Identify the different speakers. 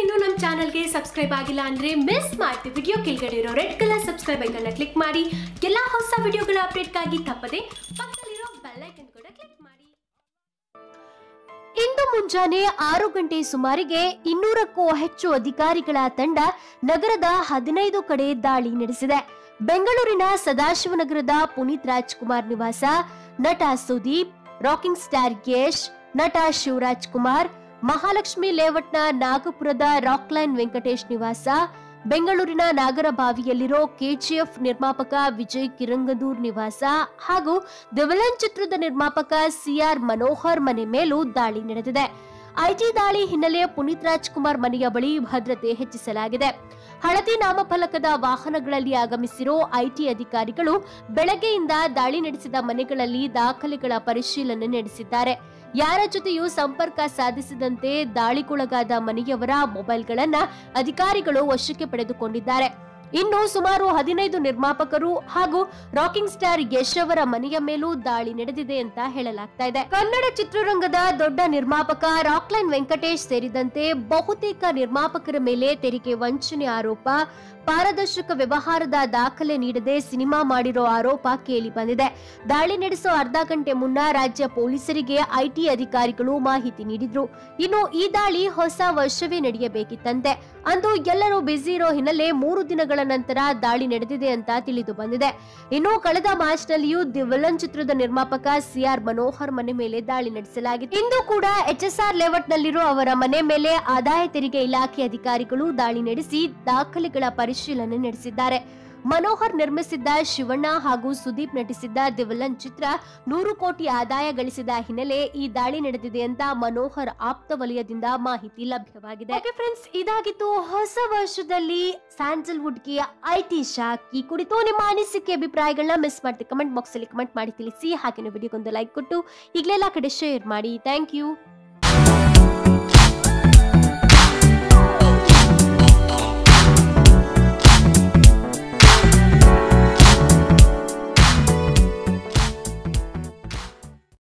Speaker 1: ಇನ್ನೂ ನಮ್ಮ ಚಾನಲ್ಗೆ ಸಬ್ಸ್ಕ್ರೈಬ್ ಆಗಿಲ್ಲ ಅಂದ್ರೆ ಮಿಸ್ ಮಾಡ್ತಿ ವಿಡಿಯೋ ಕೆಳಗಡೆ ಇರೋ ರೆಡ್ ಕಲರ್ ಸಬ್ಸ್ಕ್ರೈಬ್ ಐಕನ್ನ ಕ್ಲಿಕ್ ಮಾಡಿ ಎಲ್ಲ ಹೊಸ ವಿಡಿಯೋಗಳ ಅಪ್ಡೇಟ್ಗಾಗಿ ತಪ್ಪದೆ ಪಕ್ಕದಲ್ಲಿರೋ ಬೆಲ್ ಐಕನ್ ಕೂಡ ಕ್ಲಿಕ್ ಮಾಡಿ ಇಂದು ಮುಂಜಾನೆ ಆರು ಗಂಟೆ ಸುಮಾರಿಗೆ ಇನ್ನೂರಕ್ಕೂ ಹೆಚ್ಚು ಅಧಿಕಾರಿಗಳ ತಂಡ ನಗರದ ಹದಿನೈದು ಕಡೆ ದಾಳಿ ನಡೆಸಿದೆ ಬೆಂಗಳೂರಿನ ಸದಾಶಿವನಗರದ ಪುನೀತ್ ರಾಜ್ಕುಮಾರ್ ನಿವಾಸ ನಟ ಸುದೀಪ್ ರಾಕಿಂಗ್ ಸ್ಟಾರ್ ಯಶ್ ನಟ ಶಿವರಾಜ್ ಕುಮಾರ್ ಮಹಾಲಕ್ಷ್ಮಿ ಲೇಔಟ್ನ ನಾಗಪುರದ ರಾಕ್ಲೈನ್ ವೆಂಕಟೇಶ್ ನಿವಾಸ ಬೆಂಗಳೂರಿನ ನಾಗರಬಾವಿಯಲ್ಲಿರೋ ಕೆಜಿಎಫ್ ನಿರ್ಮಾಪಕ ವಿಜಯ್ ಕಿರಂಗದೂರ್ ನಿವಾಸ ಹಾಗೂ ದಿ ವಿಲನ್ ಚಿತ್ರದ ನಿರ್ಮಾಪಕ ಸಿಆರ್ ಮನೋಹರ್ ಮನೆ ಮೇಲೂ ದಾಳಿ ನಡೆದಿದೆ ಐಟಿ ದಾಳಿ ಹಿನ್ನೆಲೆ ಪುನೀತ್ ರಾಜ್ಕುಮಾರ್ ಮನೆಯ ಬಳಿ ಭದ್ರತೆ ಹೆಚ್ಚಿಸಲಾಗಿದೆ ಹಳದಿ ನಾಮಫಲಕದ ವಾಹನಗಳಲ್ಲಿ ಆಗಮಿಸಿರೋ ಐಟಿ ಅಧಿಕಾರಿಗಳು ಬೆಳಗ್ಗೆಯಿಂದ ದಾಳಿ ನಡೆಸಿದ ಮನೆಗಳಲ್ಲಿ ದಾಖಲೆಗಳ ಪರಿಶೀಲನೆ ನಡೆಸಿದ್ದಾರೆ ಯಾರ ಜೊತೆಯೂ ಸಂಪರ್ಕ ಸಾಧಿಸದಂತೆ ದಾಳಿಗೊಳಗಾದ ಮನೆಯವರ ಮೊಬೈಲ್ಗಳನ್ನ ಅಧಿಕಾರಿಗಳು ವಶಕ್ಕೆ ಪಡೆದುಕೊಂಡಿದ್ದಾರೆ ಇನ್ನು ಸುಮಾರು ಹದಿನೈದು ನಿರ್ಮಾಪಕರು ಹಾಗೂ ರಾಕಿಂಗ್ ಸ್ಟಾರ್ ಯಶ್ ಅವರ ಮನೆಯ ಮೇಲೂ ದಾಳಿ ನಡೆದಿದೆ ಅಂತ ಹೇಳಲಾಗ್ತಾ ಇದೆ ಕನ್ನಡ ಚಿತ್ರರಂಗದ ದೊಡ್ಡ ನಿರ್ಮಾಪಕ ರಾಕ್ಲೈನ್ ವೆಂಕಟೇಶ್ ಸೇರಿದಂತೆ ಬಹುತೇಕ ನಿರ್ಮಾಪಕರ ಮೇಲೆ ತೆರಿಗೆ ವಂಚನೆ ಆರೋಪ ಪಾರದರ್ಶಕ ವ್ಯವಹಾರದ ದಾಖಲೆ ನೀಡದೆ ಸಿನಿಮಾ ಮಾಡಿರೋ ಆರೋಪ ಕೇಳಿ ಬಂದಿದೆ ದಾಳಿ ನಡೆಸೋ ಅರ್ಧ ಗಂಟೆ ಮುನ್ನ ರಾಜ್ಯ ಪೊಲೀಸರಿಗೆ ಐಟಿ ಅಧಿಕಾರಿಗಳು ಮಾಹಿತಿ ನೀಡಿದ್ರು ಇನ್ನು ಈ ದಾಳಿ ಹೊಸ ವರ್ಷವೇ ನಡೆಯಬೇಕಿತ್ತಂತೆ ಅಂದು ಎಲ್ಲರೂ ಬ್ಯುಸಿ ಇರೋ ಹಿನ್ನೆಲೆ ಮೂರು ದಿನಗಳ ನಂತರ ದಾಳಿ ನಡೆದಿದೆ ಅಂತ ತಿಳಿದು ಬಂದಿದೆ ಇನ್ನು ಕಳೆದ ಮಾರ್ಚ್ ನಲ್ಲಿಯೂ ದಿ ವಿಲನ್ ಚಿತ್ರದ ನಿರ್ಮಾಪಕ ಸಿಆರ್ ಮನೋಹರ್ ಮನೆ ಮೇಲೆ ದಾಳಿ ನಡೆಸಲಾಗಿತ್ತು ಇಂದು ಕೂಡ ಎಚ್ಎಸ್ಆರ್ ಲೇಔಟ್ ನಲ್ಲಿರೋ ಅವರ ಮನೆ ಮೇಲೆ ಆದಾಯ ತೆರಿಗೆ ಇಲಾಖೆ ಅಧಿಕಾರಿಗಳು ದಾಳಿ ನಡೆಸಿ ದಾಖಲೆಗಳ ಪರಿಶೀಲನೆ ನಡೆಸಿದ್ದಾರೆ ಮನೋಹರ್ ನಿರ್ಮಿಸಿದ್ದ ಶಿವಣ್ಣ ಹಾಗೂ ಸುದೀಪ್ ನಟಿಸಿದ್ದ ದಿ ವಿಲನ್ ಚಿತ್ರ ನೂರು ಕೋಟಿ ಆದಾಯ ಗಳಿಸಿದ ಹಿನ್ನೆಲೆ ಈ ದಾಳಿ ನಡೆದಿದೆ ಅಂತ ಮನೋಹರ್ ಆಪ್ತ ವಲಯದಿಂದ ಮಾಹಿತಿ ಲಭ್ಯವಾಗಿದೆ ಫ್ರೆಂಡ್ಸ್ ಇದಾಗಿತ್ತು ಹೊಸ ವರ್ಷದಲ್ಲಿ ಸ್ಯಾಂಡಲ್ವುಡ್ಗೆ ಐಟಿ ಶಾಕ್ ಈ ಕುರಿತು ನಿಮ್ಮ ಅನಿಸಿಕೆ ಅಭಿಪ್ರಾಯಗಳನ್ನ ಮಿಸ್ ಮಾಡ್ತೀವಿ ಕಮೆಂಟ್ ಬಾಕ್ಸ್ ಅಲ್ಲಿ ಕಮೆಂಟ್ ಮಾಡಿ ತಿಳಿಸಿ ಹಾಗೆ ವಿಡಿಯೋಗೊಂದು ಲೈಕ್ ಕೊಟ್ಟು ಈಗಲೆಲ್ಲ ಕಡೆ ಶೇರ್ ಮಾಡಿ ಥ್ಯಾಂಕ್ ಯು